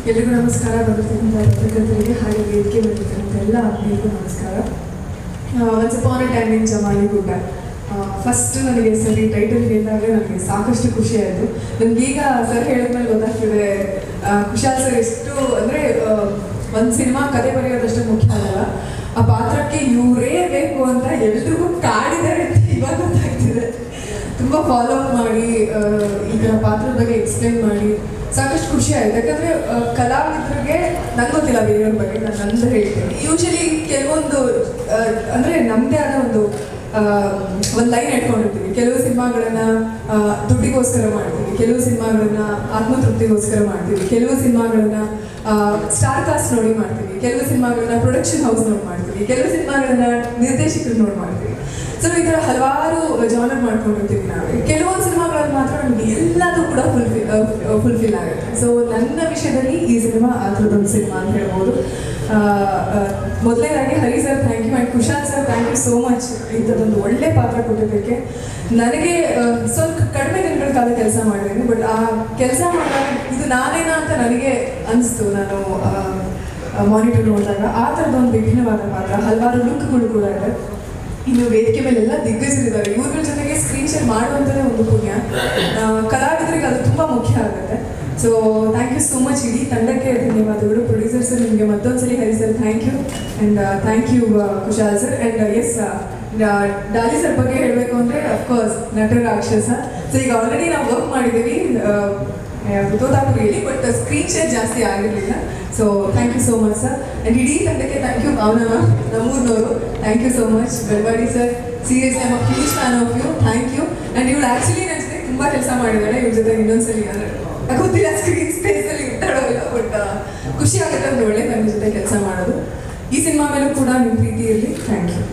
ಎಲ್ರಿಗೂ ನಮಸ್ಕಾರ ಬಂದಿರ್ತಕ್ಕಂಥ ಪತ್ರಕರ್ತರಿಗೆ ಹಾಗೆ ವೇದಿಕೆ ಬಂದಿರ್ತಕ್ಕಂಥ ಎಲ್ಲ ಆತ್ಮೀಯರಿಗೂ ನಮಸ್ಕಾರ once upon a time in Jamaligudda first ನನಗೆ ಸರ್ ಈ ಟೈಟಲ್ ಹೇಳಿದಾಗ ನನಗೆ ಸಾಕಷ್ಟು ಖುಷಿ ಆಯಿತು ನನಗೀಗ ಸರ್ ಹೇಳಿದ್ಮೇಲೆ ಗೊತ್ತಾಗ್ತಿದೆ ಆ, ಕುಶಾಲ್ ಸರ್ ಎಷ್ಟು ಅಂದರೆ ಒಂದು ಸಿನಿಮಾ ಕತೆ ಬರೆಯೋದಷ್ಟು ಮುಖ್ಯ ಅಲ್ಲ ಆ ಪಾತ್ರಕ್ಕೆ ಇವರೇ ಬೇಕು ಅಂತ ಎಲ್ರಿಗೂ ಕಾಡಿದ್ದಾರೆ ಅಂತ ಇವಾಗ ಗೊತ್ತಾಗ್ತಿದೆ ತುಂಬ ಫಾಲೋ ಅಪ್ ಮಾಡಿ ಆ, ಈ ಥರ ಪಾತ್ರದ ಬಗ್ಗೆ ಎಕ್ಸ್ಪ್ಲೇನ್ ಮಾಡಿ ಸಾಕಷ್ಟು ಖುಷಿ ಆಯ್ತು ಯಾಕಂದ್ರೆ ಆ, ಕಲಾವಿದರಿಗೆ ನಂಗೆ ಗೊತ್ತಿಲ್ಲ ಬೇರೆಯವ್ರ ಬಗ್ಗೆ ನಾನು ನಂದು ಹೇಳ್ತೀನಿ ಯೂಶಲಿ ಕೆಲವೊಂದು ಆ, ಅಂದ್ರೆ ನಮ್ಮದೇ ಆದ ಒಂದು ಒಂದು ಲೈನ್ ಇಟ್ಕೊಂಡಿರ್ತೀವಿ ಕೆಲವು ಸಿನಿಮಾಗಳನ್ನ ಆ, ದುಡ್ಡಿಗೋಸ್ಕರ ಮಾಡ್ತೀವಿ ಕೆಲವು ಸಿನಿಮಾಗಳನ್ನ ಆತ್ಮತೃಪ್ತಿಗೋಸ್ಕರ ಮಾಡ್ತೀವಿ ಕೆಲವು ಸಿನಿಮಾಗಳನ್ನ ಸ್ಟಾರ್ ಕಾಸ್ಟ್ ನೋಡಿ ಮಾಡ್ತೀವಿ ಕೆಲವು ಸಿನಿಮಾಗಳನ್ನ ಪ್ರೊಡಕ್ಷನ್ ಹೌಸ್ ನೋಡಿ ಮಾಡ್ತೀವಿ ಕೆಲವು ಸಿನಿಮಾಗಳನ್ನ ನಿರ್ದೇಶಕರು ನೋಡಿ ಮಾಡ್ತೀವಿ ಸೊ ಈ ಥರ ಹಲವಾರು ಜಾನರ್ ಮಾಡ್ಕೊಂಡಿರ್ತೀವಿ ನಾವೇ ಕೆಲವೊಂದು ಸಿನಿಮಾಗಳಲ್ಲಿ ಮಾತ್ರ ನಮಗೆ ಎಲ್ಲದೂ ಕೂಡ ಫುಲ್ಫಿಲ್ ಫುಲ್ಫಿಲ್ ಆಗುತ್ತೆ ಸೊ ನನ್ನ ವಿಷಯದಲ್ಲಿ ಈ ಸಿನಿಮಾ ಆ ಥರದೊಂದು ಸಿನಿಮಾ ಅಂತ ಹೇಳ್ಬೋದು ಮೊದಲನೇದಾಗಿ Hari sir thank you and Kushal sir thank you so much ಇಂಥದ್ದೊಂದು ಒಳ್ಳೆ ಪಾತ್ರ ಕೊಟ್ಟಿದ್ದಕ್ಕೆ ನನಗೆ ಆ, ಸ್ವಲ್ಪ ಕಡಿಮೆ ದಿನಗಳ ಕಾಲ ಕೆಲಸ ಮಾಡಿದ್ದೀನಿ ಬಟ್ ಆ ಕೆಲಸ ಮಾಡುವಾಗ ಇದು ನಾನೇನಾ ಅಂತ ನನಗೆ ಅನಿಸ್ತು ನಾನು ಮಾನಿಟರ್ ನೋಡಿದಾಗ ಆ ಥರದೊಂದು ವಿಭಿನ್ನವಾದ ಪಾತ್ರ ಹಲವಾರು ಲುಕ್ಗಳು ಕೂಡ ಇದೆ ಇನ್ನು ವೇದಿಕೆ ಮೇಲೆಲ್ಲ ದಿಗ್ಗಜರಿದ್ದಾರೆ ಇವ್ರ ಜೊತೆಗೆ ಸ್ಕ್ರೀನ್ ಶೇರ್ ಮಾಡುವಂಥದ್ದೇ ಒಂದು ಪುಣ್ಯ ಆ, ಕಲಾವಿದರಿಗೆ ಅದು ತುಂಬ ಮುಖ್ಯ ಆಗುತ್ತೆ so thank you so much ಇಡೀ ತಂಡಕ್ಕೆ ಧನ್ಯವಾದಗಳು ಪ್ರೊಡ್ಯೂಸರ್ ಸರ್ ನಿಮಗೆ ಮತ್ತೊಂದ್ಸಲಿ Hari sir thank you and thank you Kushal sir and S Daali sir ಬಗ್ಗೆ ಹೇಳಬೇಕು ಅಂದರೆ ಅಫ್ಕೋರ್ಸ್ ನಟ ರಾಕ್ಷಸ ಸೊ ಈಗ ಆಲ್ರೆಡಿ ನಾವು ವರ್ಕ್ ಮಾಡಿದ್ದೀವಿ ತೋತಾಪುರಿಯಲ್ಲಿ ಬಟ್ ಸ್ಕ್ರೀನ್ ಶೇರ್ ಜಾಸ್ತಿ ಆಗಿರಲಿಲ್ಲ so thank you so much sir and ಇಡೀ ತಂಡಕ್ಕೆ ಥ್ಯಾಂಕ್ ಯು ಭಾವನಾ ನಮ್ಮೂರಿನವರು thank you so much Belawadi sir seriously I'm huge fan of you thank you and ಇವಳು ಆ್ಯಕ್ಚುಲಿ ನನ್ನ ಜೊತೆ ತುಂಬ ಕೆಲಸ ಮಾಡಿದ್ದಾಳೆ ಇವ್ರ ಜೊತೆ ಇನ್ನೊಂದ್ಸಲಿ ಅಂದರೆ ಗೊತ್ತಿಲ್ಲ ಸ್ಕ್ರೀನ್ ಸ್ಪೇಸಲ್ಲಿ ಇರ್ತಾಳೋ ಇಲ್ಲ ಬಟ್ ಖುಷಿ ಆಗುತ್ತೆ ಒಂದು ಒಳ್ಳೆ ಫ್ಯಾಮಿಲಿ ಜೊತೆ ಕೆಲಸ ಮಾಡೋದು ಈ ಸಿನಿಮಾ ಮೇಲೂ ಕೂಡ ನಿಮ್ಮ ಪ್ರೀತಿ ಇರಲಿ ಥ್ಯಾಂಕ್ ಯು